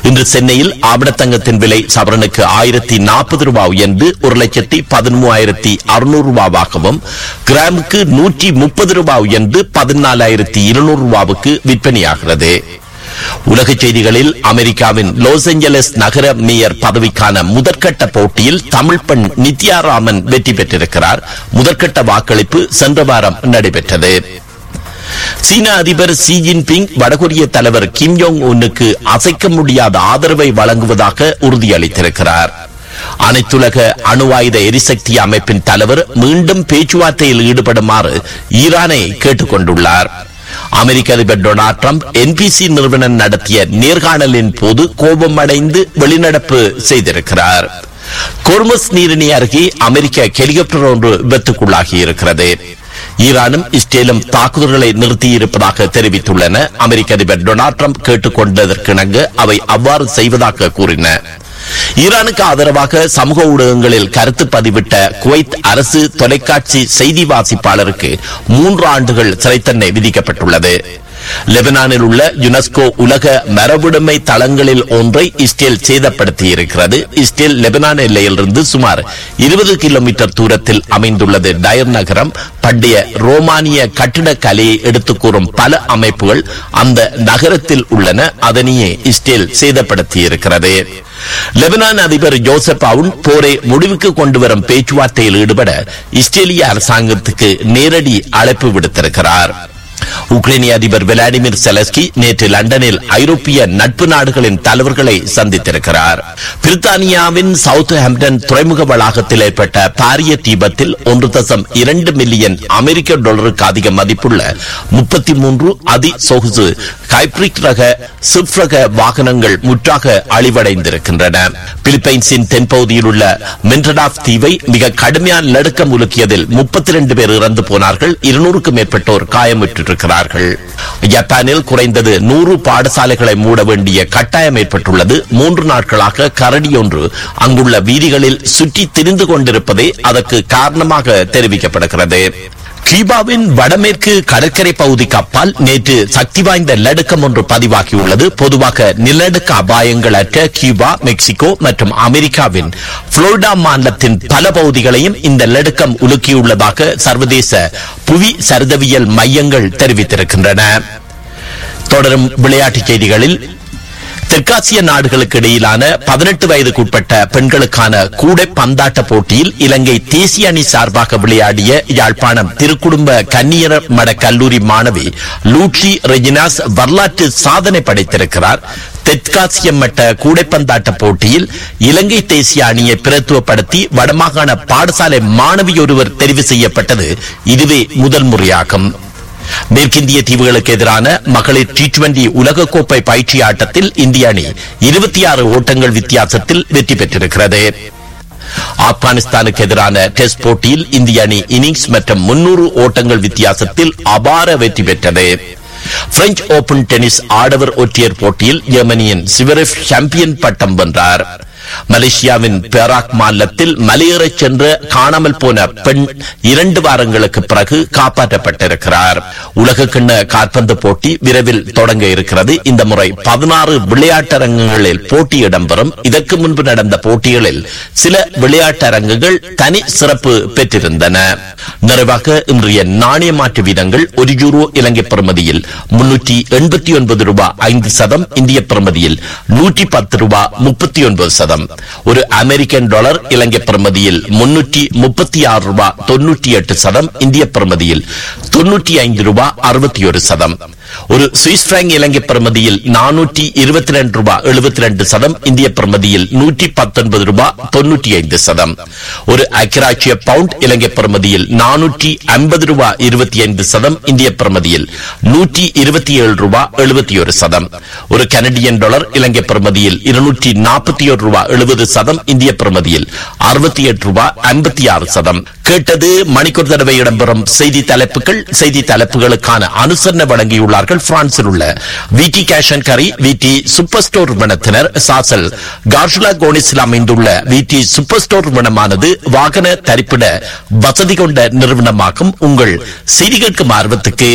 இன்று சென்னையில் ஆபணத்தங்கத்தின் விலை சவரனுக்கு ஆயிரத்தி நாற்பது ரூபாய் உயர்ந்து ஒரு லட்சத்தி பதிமூவாயிரத்தி அறுநூறு ரூபாவாகவும் கிராமுக்கு நூற்றி முப்பது ரூபாய் உயர்ந்து பதினாலாயிரத்தி இருநூறு ரூபாவுக்கு விற்பனையாகிறது உலக செய்திகளில் அமெரிக்காவின் லாஸ் ஏஞ்சலஸ் நகர மேயர் பதவிக்கான முதற்கட்ட போட்டியில் தமிழ் பெண் நித்யாராமன் வெற்றி பெற்றிருக்கிறார் முதற்கட்ட வாக்களிப்பு சென்ற வாரம் நடைபெற்றது சீன அதிபர் ஷி ஜின்பிங் வடகொரிய தலைவர் கிம் யோங் உன்னுக்கு அசைக்க முடியாத ஆதரவை வழங்குவதாக உறுதியளித்திருக்கிறார் அனைத்துலக அணு ஆயுத எரிசக்தி அமைப்பின் தலைவர் மீண்டும் பேச்சுவார்த்தையில் ஈடுபடுமாறு ஈரானை கேட்டுக் கொண்டுள்ளார் அமெரிக்க அதிபர் டொனால்ட் ட்ரம்ப் என்பிசி நிறுவனம் நடத்திய நேர்காணலின் போது கோபமடைந்து வெளிநடப்பு செய்திருக்கிறார் கொர்மஸ் நீரிணி அருகே அமெரிக்க ஹெலிகாப்டர் ஒன்று விபத்துக்குள்ளாகி இருக்கிறது ஈரானும் இஸ்ரேலும் தாக்குதல்களை நிறுத்தியிருப்பதாக தெரிவித்துள்ளன அமெரிக்க அதிபர் டொனால்ட் ட்ரம்ப் கேட்டுக் கொண்டதற்கிணங்க அவை அவ்வாறு செய்வதாக கூறின ஈரானுக்கு ஆதரவாக சமூக ஊடகங்களில் கருத்து பதிவிட்ட குவைத் அரசு தொலைக்காட்சி செய்தி வாசிப்பாளருக்கு மூன்று ஆண்டுகள் சிறை தண்டனை விதிக்கப்பட்டுள்ளது லெபனானில் உள்ள யுனெஸ்கோ உலக மரபுடைமை தளங்களில் ஒன்றை இஸ்ரேல் சேதப்படுத்தி இருக்கிறது இஸ்ரேல் லெபனான் எல்லையிலிருந்து சுமார் இருபது கிலோமீட்டர் தூரத்தில் அமைந்துள்ளது டயர் நகரம் பண்டைய ரோமானிய கட்டிடக் கலையை எடுத்துக் கூறும் பல அமைப்புகள் அந்த நகரத்தில் உள்ளன அதனையே இஸ்ரேல் சேதப்படுத்தி இருக்கிறது லெபனான் அதிபர் ஜோசப் அவுன் போரை முடிவுக்கு கொண்டு வரும் பேச்சுவார்த்தையில் ஈடுபட இஸ்ரேலிய அரசாங்கத்துக்கு நேரடி அழைப்பு விடுத்திருக்கிறார் உக்ரைனிய அதிபர் விளாடிமிர் செலஸ்கி நேற்று லண்டனில் ஐரோப்பிய நட்பு நாடுகளின் தலைவர்களை சந்தித்திருக்கிறார் பிரித்தானியாவின் சவுத் ஹாம்டன் துறைமுக வளாகத்தில் ஏற்பட்ட பாரிய தீபத்தில் ஒன்று தசம் இரண்டு மில்லியன் அமெரிக்க டாலருக்கு அதிக மதிப்புள்ள முப்பத்தி மூன்று அதி சொகுசு ஹைப்ரிக் ரக சிப் ரக வாகனங்கள் முற்றாக அழிவடைந்திருக்கின்றன பிலிப்பைன்ஸின் தென்பகுதியில் உள்ள மென்டடாப் தீவை மிக கடுமையான நடுக்கம் உலுக்கியதில் முப்பத்தி ரெண்டு பேர் இறந்து போனார்கள் இருநூறுக்கும் மேற்பட்டோர் காயமுற்றிருக்கிறார்கள் ஜப்பானில் குறைந்தது நூறு பாடசாலைகளை மூட வேண்டிய கட்டாயம் ஏற்பட்டுள்ளது மூன்று நாட்களாக கரடி ஒன்று அங்குள்ள வீதிகளில் சுற்றி திரிந்து கொண்டிருப்பதே அதற்கு காரணமாக தெரிவிக்கப்படுகிறது கியூபாவின் வடமேற்கு கடற்கரை பகுதிக்கு அப்பால் நேற்று சக்தி வாய்ந்த நிலநடுக்கம் ஒன்று பதிவாகியுள்ளது பொதுவாக நிலநடுக்க அபாயங்கள் அற்ற கியூபா மெக்சிகோ மற்றும் அமெரிக்காவின் புளோரிடா மாநிலத்தின் பல பகுதிகளையும் இந்த நிலநடுக்கம் உலுக்கியுள்ளதாக சர்வதேச புவி சரிதவியல் மையங்கள் தெரிவித்திருக்கின்றன தொடரும் விளையாட்டுச் செய்திகளில் தெற்காசிய நாடுகளுக்கு இடையிலான பதினெட்டு வயதுக்குட்பட்ட பெண்களுக்கான கூடை பந்தாட்ட போட்டியில் இலங்கை தேசிய அணி சார்பாக விளையாடிய யாழ்ப்பாணம் திருக்குடும்ப கன்னியர் மட கல்லூரி மாணவி லூட்சி ரெஜினாஸ் வரலாற்று சாதனை படைத்திருக்கிறார் தெற்காசிய மட்ட கூடைப்பந்தாட்ட போட்டியில் இலங்கை தேசிய அணியை பிரத்துவப்படுத்தி வடமாகாண பாடசாலை மாணவி ஒருவர் தெரிவு செய்யப்பட்டது இதுவே முதல் முறையாகும் மேற்கிந்திய தீவுகளுக்கு எதிரான மகளிர் டி டுவெண்டி உலகக்கோப்பை பயிற்சி ஆட்டத்தில் இந்திய அணி இருபத்தி ஆறு ஓட்டங்கள் வித்தியாசத்தில் வெற்றி பெற்றிருக்கிறது ஆப்கானிஸ்தானுக்கு எதிரான டெஸ்ட் போட்டியில் இந்திய அணி இன்னிங்ஸ் மற்றும் முன்னூறு ஓட்டங்கள் வித்தியாசத்தில் அபார வெற்றி பெற்றது பிரெஞ்சு ஓபன் டென்னிஸ் ஆடவர் ஒற்றையர் போட்டியில் ஜெர்மனியின் சிவரெஃப் சாம்பியன் பட்டம் வென்றார் மலேசியாவின் பேராக் மாநிலத்தில் மலையேறச் சென்ற காணாமல் போன பெண் இரண்டு வாரங்களுக்கு பிறகு காப்பாற்றப்பட்டிருக்கிறார் உலக கிண்ண காற்பந்து போட்டி விரைவில் தொடங்க இருக்கிறது இந்த முறை பதினாறு விளையாட்டரங்கங்களில் போட்டி இடம்பெறும் இதற்கு முன்பு நடந்த போட்டிகளில் சில விளையாட்டரங்குகள் தனி சிறப்பு பெற்றிருந்தன நிறைவாக இன்றைய நாணய மாற்று வீதங்கள் ஒரு யூரோ இலங்கை பிரமதியில் முன்னூற்றி எண்பத்தி ஒன்பது ரூபாய் ஐந்து சதம் இந்திய பிரமதியில் நூற்றி பத்து ரூபாய் முப்பத்தி ஒன்பது சதம் ஒரு அமெரிக்கன் டாலர் இலங்கை பிரமதியில் முன்னூற்றி முப்பத்தி ஆறு ரூபாய் தொன்னூற்றி எட்டு சதம் இந்திய பிரமதியில் தொன்னூற்றி ஐந்து ரூபாய் அறுபத்தி ஒரு சதம் ஒரு சுவிஸ் பிராங்க் இலங்கை பிரமதியில் நானூற்றி இருபத்தி ரெண்டு ரூபாய் எழுபத்தி ரெண்டு சதம் இந்திய பிரமதியில் நூற்றி பத்தொன்பது ரூபாய் தொன்னூற்றி ஐந்து சதம் ஒரு அக்கிராட்சிய பவுண்ட் இலங்கை பிரமதியில் நானூற்றி ஐம்பது ரூபாய் இருபத்தி ஐந்து சதம் இந்திய பிரமதியில் நூற்றி இருபத்தி ஏழு ரூபாய் எழுபத்தி ஒரு சதம் ஒரு கனடியன் டாலர் இலங்கை பிரமதியில் இருநூற்றி நாற்பத்தி ஒரு ரூபாய் எழுபது சதம் இந்திய பிரமதியில் அறுபத்தி எட்டு ரூபாய் ஐம்பத்தி ஆறு சதம் கேட்டது மணிக்கூர் தடவை இடம்பெறும் செய்தி தலைப்புகள் செய்தி தலைப்புகளுக்கான அனுசரணை வழங்கியுள்ளார்கள் பிரான்சில் உள்ள விடி கேஷன் கரி விடி சூப்பர் ஸ்டோர் நிறுவனத்தினர் சாசல் கார்ஷுலா கோனிஸில் அமைந்துள்ள விடி சூப்பர் ஸ்டோர் நிறுவனமானது வாகன தரிப்பிட வசதி கொண்ட நிறுவனமாகும் உங்கள் செய்தி கேட்கும் ஆர்வத்துக்கு